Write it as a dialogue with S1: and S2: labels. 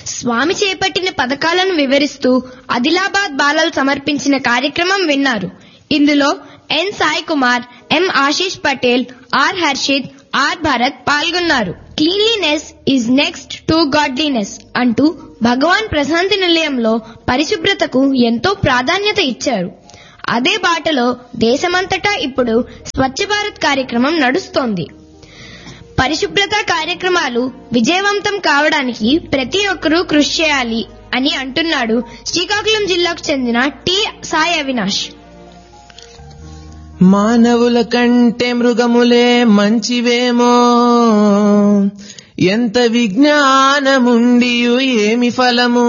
S1: స్వామి చేపట్టిన పథకాలను వివరిస్తూ ఆదిలాబాద్ బాలలు సమర్పించిన కార్యక్రమం విన్నారు ఇందులో N Sai Kumar M Ashish Patel R Harshit R Bharat పాల్గొన్నారు cleanliness is next to godliness అంటూ భగవాన్ ప్రశాంతి నిలయంలో పరిశుభ్రతకు ఎంతో ప్రాధాన్యత ఇచ్చారు అదే బాటలో దేశమంతటా ఇప్పుడు స్వచ్ఛ భారత్ కార్యక్రమం నడుస్తోంది పరిశుభ్రత కార్యక్రమాలు విజయవంతం కావడానికి ప్రతి ఒక్కరూ కృషి చేయాలి అని అంటున్నాడు శ్రీకాకుళం జిల్లాకు చెందిన టి సాయి అవినాష్
S2: మానవుల కంటే మృగములే మంచివేమో ఎంత విజ్ఞానముండియు ఏమి ఫలము